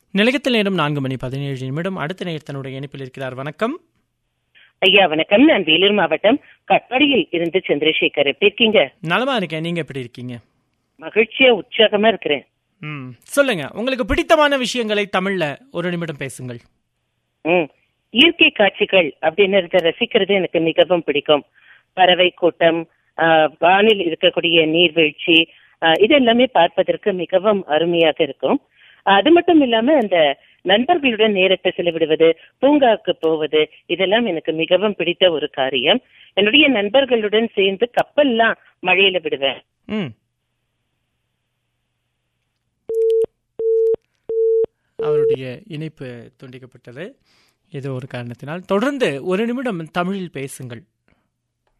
நிலையத்தில் நேரம் நான்கு மணி பதினேழு நிமிடம் அடுத்த நேயர் தன்னுடைய இணைப்பில் இருக்கிறார் வணக்கம் ஐயா வணக்கம் நான் வேலூர் மாவட்டம் கட்பாடியில் இருந்து சந்திரசேகர் எப்படி இருக்கீங்க நலமா இருக்கேன் நீங்க எப்படி இருக்கீங்க மகிழ்ச்சியா உற்சாகமா இருக்கிறேன் ம் சொல்லுங்க உங்களுக்கு பிடித்தமான விஷயங்களை தமிழ்ல ஒரு நிமிடம் பேசுங்கள் ம் இயற்கை காட்சிகள் அப்படின்றத ரசிக்கிறது எனக்கு மிகவும் பிடிக்கும் பறவை கூட்டம் ஆஹ், வானில் இருக்கக்கூடிய நீர்வீழ்ச்சி ஆஹ், இது எல்லாமே பார்ப்பதற்கு மிகவும் அருமையாக இருக்கும் அது மட்டும் இல்லாம அந்த நண்பர்களுடன் நேரத்தை செலவிடுவது பூங்காவுக்கு போவது இதெல்லாம் எனக்கு மிகவும் பிடித்த ஒரு காரியம் என்னுடைய நண்பர்களுடன் சேர்ந்து கப்பல்லாம் மழையில விடுவேன் ம் அவருடைய இணைப்பு துண்டிக்கப்பட்டது ஏதோ ஒரு காரணத்தினால் தொடர்ந்து ஒரு நிமிடம் தமிழில் பேசுங்கள்